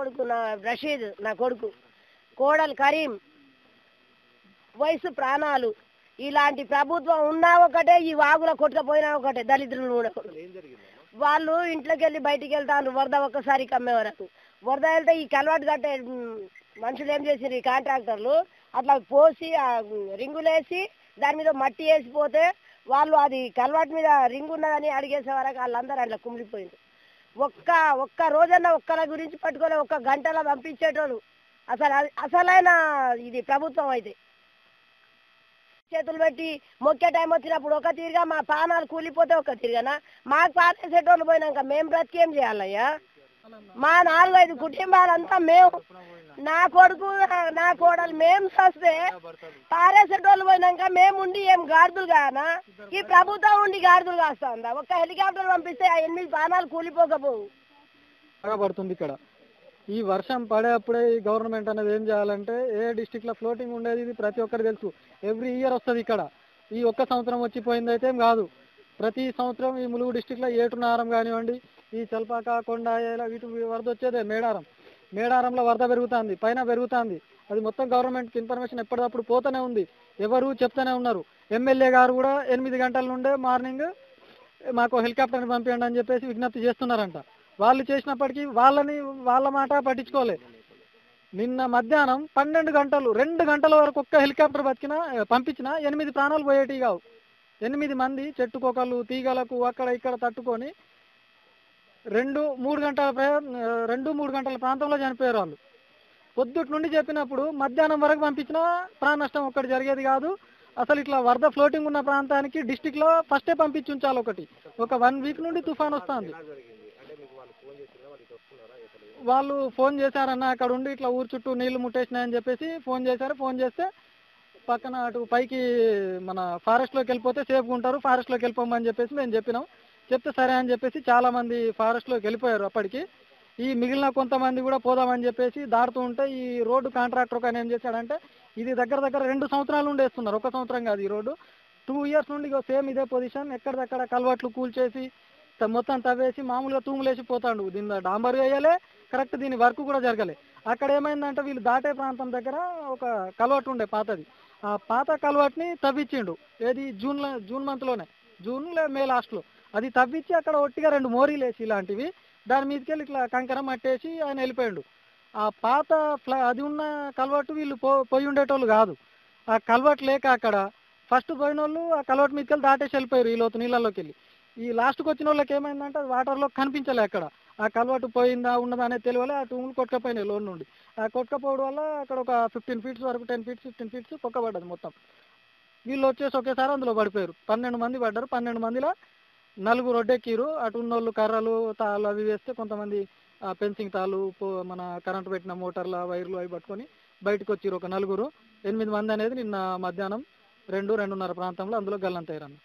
కొడుకు నా రషీద్ నా కొడుకు కోడలు కరీం వయసు ప్రాణాలు ఇలాంటి ప్రభుత్వం ఉన్నా ఒకటే ఈ వాగులో కొట్టుకపోయినా ఒకటే దళితులు కూడా వాళ్ళు ఇంట్లోకి వెళ్ళి బయటికి వెళ్తాను వరద ఒక్కసారి కమ్మే వరకు వరద వెళ్తే ఈ కలవాటు కట్టే ఉమ్, మనుషులు ఏం చేసారు ఈ కాంట్రాక్టర్లు అట్లా పోసి ఆ రింగులేసి దాని మీద మట్టి వేసిపోతే వాళ్ళు అది కలవాటు మీద రింగు ఉన్నదని అడిగేసే వరకు వాళ్ళందరూ అట్లా కుమిలిపోయింది ఒక్క ఒక్క రోజన్న ఒక్కల గురించి పట్టుకొని ఒక్క గంటలో పంపించేటోళ్ళు అసలు అది అసలైన ఇది ప్రభుత్వం అయితే చేతులు పెట్టి మొక్కే టైం వచ్చినప్పుడు ఒక తీరుగా మా పానాలు కూలిపోతే ఒక తీరుగానా మాకు పాటేసేటోళ్ళు పోయినాక మేము బ్రతికేం చేయాలయ్యా మా నాలుగైదు కుటుంబాలంతా మేము నా కొడుకు నా- నా కోడలు మేము వస్తే పారేసేటోళ్ళు పోయినాక మేము ఉండి ఏం గాడిదలు కానా ఈ ప్రభుత్వం ఉండి గాడిదలు కాస్తుందా ఒక్క హెలికాప్టర్ పంపిస్తే ఆ ఎనిమిది పానాలు కూలిపోకపోవు బాగా పడుతుంది ఇక్కడ ఈ వర్షం పడేప్పుడే ఈ గవర్నమెంట్ అనేది ఏం చేయాలంటే ఏ డిస్టిక్లో ఫ్లోటింగ్ ఉండేది ఇది ప్రతి ఒక్కరికి తెలుసు ఎవ్రీ ఇయర్ వస్తుంది ఇక్కడ ఈ ఒక్క సంవత్సరం వచ్చిపోయింది అయితే ఏం కాదు ప్రతి సంవత్సరం ఈ ములుగు డిస్టిక్లో ఏటునారం కానివ్వండి ఈ చల్పాక కొండ ఇలా వీటి వరద వచ్చేదే మేడారం మేడారంలో వరద పెరుగుతుంది పైన పెరుగుతుంది అది మొత్తం గవర్నమెంట్కి ఇన్ఫర్మేషన్ ఎప్పటికప్పుడు పోతూనే ఉంది ఎవరు చెప్తూనే ఉన్నారు ఎమ్మెల్యే గారు కూడా ఎనిమిది గంటల నుండే మార్నింగ్ మాకు హెలికాప్టర్ని పంపించండి అని చెప్పేసి విజ్ఞప్తి చేస్తున్నారంట వాళ్ళు చేసినప్పటికీ వాళ్ళని వాళ్ళ మాట పట్టించుకోలే నిన్న మధ్యాహ్నం పన్నెండు గంటలు రెండు గంటల వరకు ఒక్క హెలికాప్టర్ బతికినా పంపించిన ఎనిమిది ప్రాణాలు పోయేటివి కావు ఎనిమిది మంది చెట్టుకొకలు తీగలకు అక్కడ ఇక్కడ తట్టుకొని రెండు మూడు గంటల ప్రయా రెండు మూడు గంటల ప్రాంతంలో చనిపోయారు వాళ్ళు పొద్దుటి నుండి చెప్పినప్పుడు మధ్యాహ్నం వరకు పంపించినా ప్రాణ నష్టం ఒక్కటి జరిగేది కాదు అసలు ఇట్లా వరద ఫ్లోటింగ్ ఉన్న ప్రాంతానికి డిస్టిక్లో ఫస్టే పంపించి ఉంచాలి ఒకటి ఒక వన్ వీక్ నుండి తుఫాన్ వస్తుంది వాళ్ళు ఫోన్ చేశారన్న అక్కడ ఉండి ఇట్లా ఊరు చుట్టూ నీళ్లు ముట్టేసినాయని చెప్పేసి ఫోన్ చేశారు ఫోన్ చేస్తే పక్కన అటు పైకి మన ఫారెస్ట్లోకి వెళ్ళిపోతే సేఫ్గా ఉంటారు ఫారెస్ట్లోకి వెళ్ళిపోమని చెప్పేసి మేము చెప్పినాం చెప్తే సరే అని చెప్పేసి చాలా మంది ఫారెస్ట్లోకి వెళ్ళిపోయారు అప్పటికి ఈ మిగిలిన కొంతమంది కూడా పోదామని చెప్పేసి దాటుతూ ఉంటే ఈ రోడ్డు కాంట్రాక్టర్ ఒక ఆయన ఏం చేశాడంటే ఇది దగ్గర దగ్గర రెండు సంవత్సరాల నుండి వేస్తున్నారు ఒక సంవత్సరం కాదు ఈ రోడ్డు టూ ఇయర్స్ నుండి సేమ్ ఇదే పొజిషన్ ఎక్కడిదక్కడ కలవట్లు కూల్చేసి త- మొత్తం తవ్వేసి మామూలుగా తూములేసి పోతాడు దీని డాంబర్ వేయలే కరెక్ట్ దీని వర్క్ కూడా జరగలే అక్కడ ఏమైందంటే వీళ్ళు దాటే ప్రాంతం దగ్గర ఒక కలవట్ ఉండే పాతది ఆ పాత కలవట్ని తవ్వించిండు ఏది జూన్ జూన్ మంత్లోనే జూన్ లే మే లాస్ట్లో అది తవ్వించి అక్కడ ఒట్టిగా రెండు మోరీలు వేసి ఇలాంటివి దాని మీదకి వెళ్ళి ఇట్లా కంకర మట్టేసి ఆయన వెళ్ళిపోయాడు ఆ పాత ఫ్ల అది ఉన్న కలవట్టు వీళ్ళు పో పోయి ఉండేటోళ్ళు కాదు ఆ కలవట్ లేక అక్కడ ఫస్ట్ పోయిన వాళ్ళు ఆ కలవట్ మీదకి వెళ్ళి దాటేసి వెళ్ళిపోయారు ఈ లోతు నీళ్ళలోకి వెళ్ళి ఈ లాస్ట్కి వచ్చిన వాళ్ళకి ఏమైందంటే అది వాటర్లో కనిపించలే అక్కడ ఆ కలవటు పోయిందా ఉన్నదా అనేది తెలియలే ఆ టూములు కొట్టుకపోయినాయి లోన్ నుండి ఆ కొట్టుకపోవడం వల్ల అక్కడ ఒక ఫిఫ్టీన్ ఫీట్స్ వరకు టెన్ ఫీట్స్ ఫిఫ్టీన్ ఫీట్స్ కొక్కబడ్డది మొత్తం వీళ్ళు వచ్చేసి ఒకేసారి అందులో పడిపోయారు పన్నెండు మంది పడ్డారు పన్నెండు మందిలో నలుగురు ఒడ్డెక్కిరు అటు ఉన్నోళ్ళు కర్రలు తాళ్ళు అవి వేస్తే కొంతమంది ఆ ఫెన్సింగ్ తాళ్ళు పో- మన కరెంట్ పెట్టిన మోటార్ల వైర్లు అవి పట్టుకొని బయటకు వచ్చిరు ఒక నలుగురు ఎనిమిది మంది అనేది నిన్న మధ్యాహ్నం రెండు రెండున్నర ప్రాంతంలో అందులో గల్లంతయ్యారు